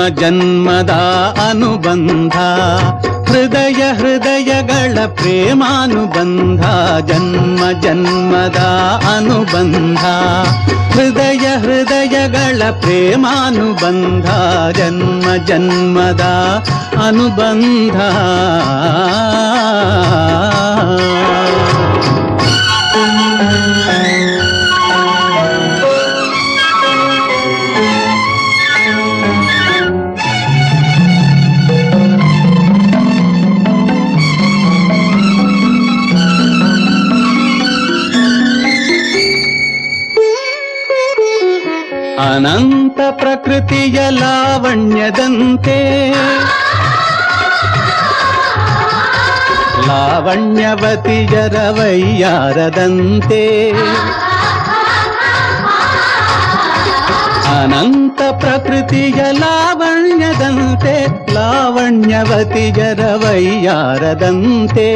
ಜನ್ಮದ ಅನುಬಂಧ ಹೃದಯ ಹೃದಯಗಳ ಪ್ರೇಮಾನುಬಂಧ ಜನ್ಮ ಜನ್ಮದ ಅನುಬಂಧ ಹೃದಯ ಹೃದಯಗಳ ಪ್ರೇಮಾನುಬಂಧ ಜನ್ಮ ಜನ್ಮದ ಅನುಬಂಧ ಅನಂತ ಪ್ರಕೃತಿಯ ಲಾವಣ್ಯದಂತೆ ಲಾವಣ್ಯವತಿಯರ ವೈಯಾರದಂತೆ ಅನಂತ ಪ್ರಕೃತಿಯ ಲಾವಣ್ಯದಂತೆ ಲಾವಣ್ಯವತಿಯರ ವೈಯಾರದಂತೆ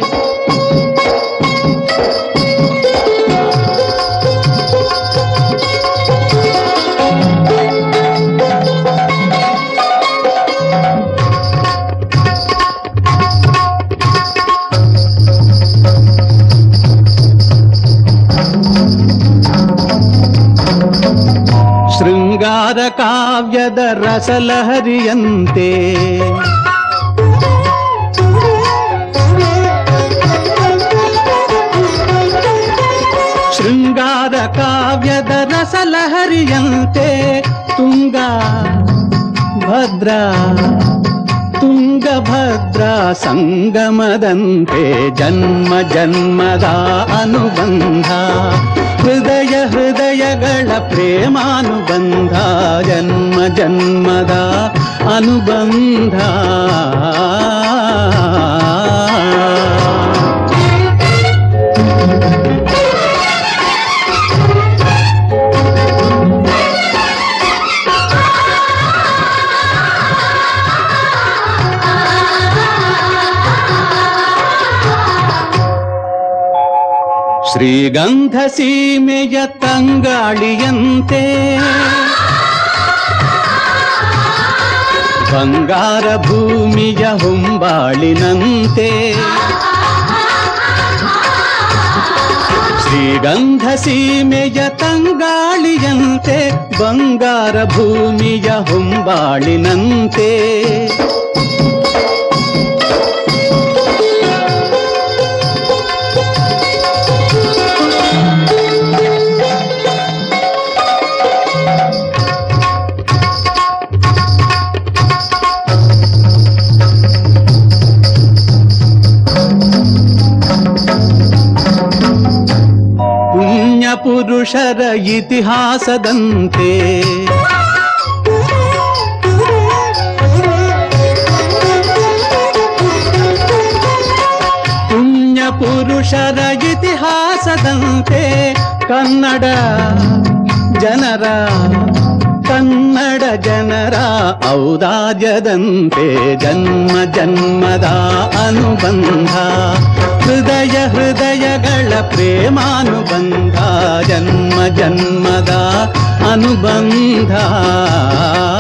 ಶೃಂಗಾರ ಕಾವ್ಯದ ರಸಲಹರಿಯಂತೆ ಶೃಂಗಾರ ಕಾವ್ಯದ ರಸಲಹರಿಯಂತೆ ತುಂಗ ಭದ್ರ ತುಂಗಭದ್ರ ಸಂಗಮದಂತೆ ಜನ್ಮ ಜನ್ಮದ ಅನುಬಂಧ ಹೃದಯ ಹೃದಯಗಳ ಪ್ರೇಮಾನುಬಂಧ ಜನ್ಮ ಜನ್ಮದ ಅನುಬಂಧ ಶ್ರೀಗಂಧ ಸೀಮೆಯ ತಂಗಾಳಿಯಂತೆ ಬಂಗಾರ ಭೂಮಿಯ ಹೊಂಬಾಳಿನಂತೆ ಶ್ರೀಗಂಧ ಸೀಮೆಯ ತಂಗಾಳಿಯಂತೆ ಬಂಗಾರ ಭೂಮಿಯ ಹೊಂಬಾಳಿನಂತೆ ಪುಣ್ಯ ಪುರುಷರ ಇತಿಹಾಸದಂತೆ ಪುಣ್ಯ ಪುರುಷರ ಇತಿಹಾಸದಂತೆ ಕನ್ನಡ ಜನರ ಕನ್ನಡ ಜನರ ಔದಾರ್ಯದಂತೆ ಜನ್ಮ ಜನ್ಮದ ಅನುಬಂಧ ಹೃದಯ ಹೃದಯಗಳ ಪ್ರೇಮಾನುಬಂಧ ಜನ್ಮ ಜನ್ಮದ ಅನುಬಂಧ